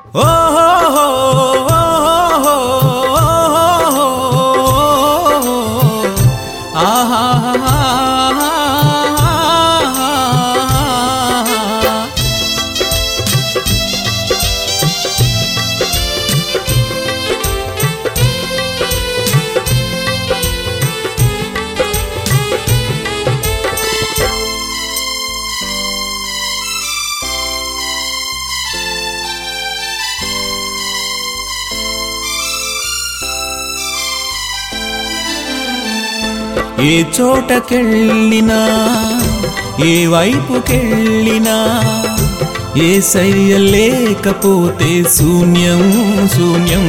ఏ చోటకెళ్ళినా ఏ వైపుకెళ్ళినా ఏ సయ్య లేకపోతే శూన్యం శూన్యం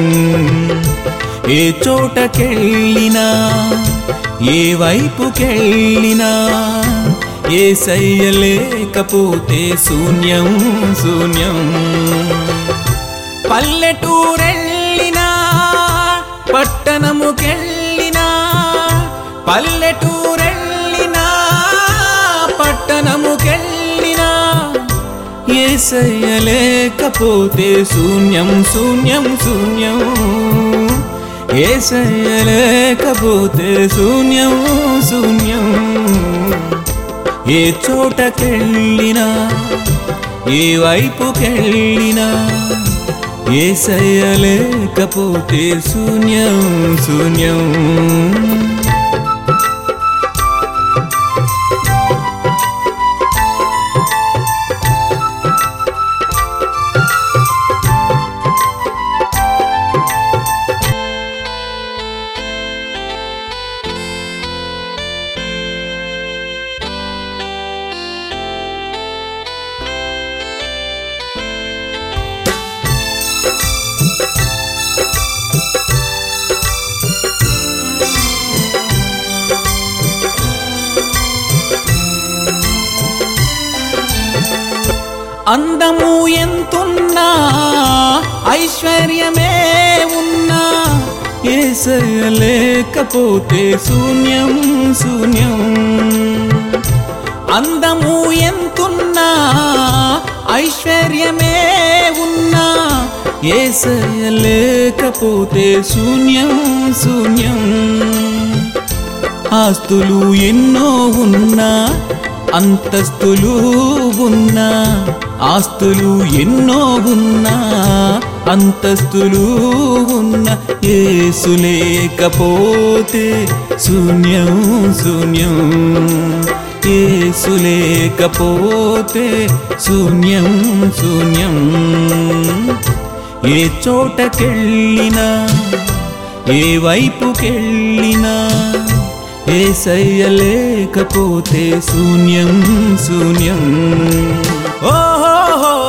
ఏ చోటకెళ్ళినా ఏ వైపుకెళ్ళినా ఏ సయ్య లేకపోతే శూన్యం శూన్యం పల్లెటూరెళ్ళినా పట్టణముకెళ్ళినా పల్లెటూరెళ్ళినా పట్టణముకెళ్ళినా ఏసయ్య లేకపోతే శూన్యం శూన్యం శూన్యం ఏసయ్య లేకపోతే శూన్యం శూన్యం ఏ చోటకెళ్ళినా ఏ వైపుకెళ్ళినా ఏసయ్య లేకపోతే శూన్యం శూన్యం అందము ఎంతున్నా ఐశ్వర్యమే ఉన్నా ఏసయ్య లేకపోతే శూన్యం శూన్యం అందము ఎంతున్నా ఐశ్వర్యమే ఉన్నా ఏసయ్య లేకపోతే శూన్యం శూన్యం ఆస్తులు ఎన్నో ఉన్నా అంతస్తులు ఉన్నా ఆస్తులు ఎన్నో ఉన్నా అంతస్తులు ఉన్న ఏసు లేకపోతే శూన్యం శూన్యం ఏసు లేకపోతే శూన్యం శూన్యం ఏ చోటకెళ్ళినా ఏ వైపుకెళ్ళినా ఏ సయ్య లేకపోతే శూన్యం శూన్యం ఓహో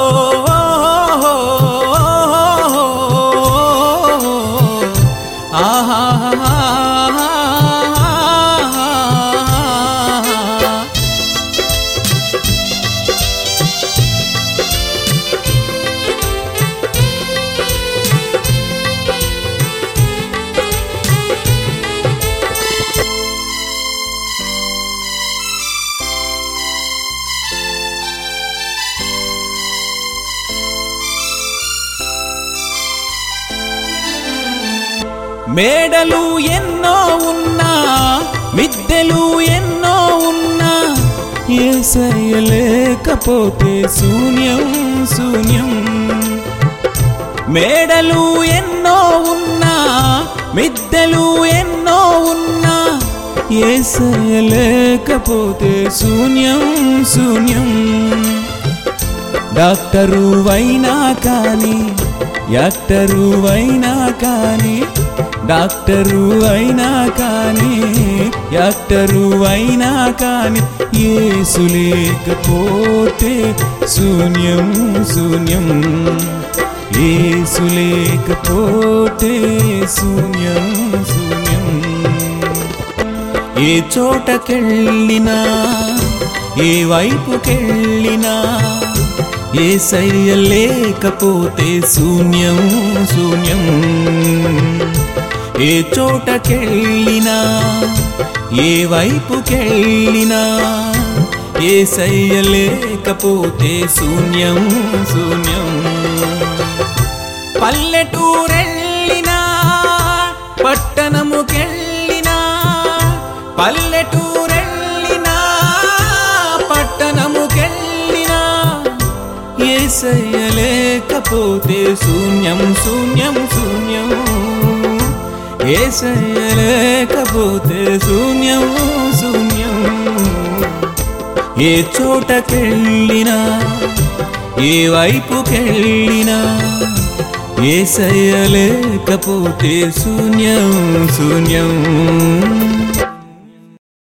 ఆహా మేడలు ఎన్నో ఉన్నా మిద్దెలు ఎన్నో ఉన్నా ఏసయ్య లేకపోతే శూన్యం శూన్యం మేడలు ఎన్నో ఉన్నా మిద్దెలు ఎన్నో ఉన్నా ఏసయ్య లేకపోతే శూన్యం శూన్యం డాక్టరు అయినా కానీ యాక్టరు అయినా కానీ డాక్టరు అయినా కానీ యాక్టరు అయినా కానీ ఏసు లేకపోతే శూన్యం శూన్యం ఏసు లేకపోతే శూన్యం శూన్యం ఏ చోటకెళ్ళినా ఏ వైపుకెళ్ళినా ఏ సయ్య లేకపోతే శూన్యం శూన్యం ఏ చోటకెళ్ళినా ఏ వైపుకెళ్ళినా ఏ సయ్య లేకపోతే శూన్యం శూన్యం పల్లెటూరెళ్ళినా పట్టణముకెళ్ళినా పల్లెటూరెళ్ళినా పట్టణముకెళ్ళినా ఏసయ్య లేకపోతే శూన్యం శూన్యం శూన్యం ఏసయ్య లేకపోతే శూన్యం శూన్యం ఏ చోటకెళ్ళినా ఏ వైపుకెళ్ళినా ఏసయ్య లేకపోతే శూన్యం శూన్యం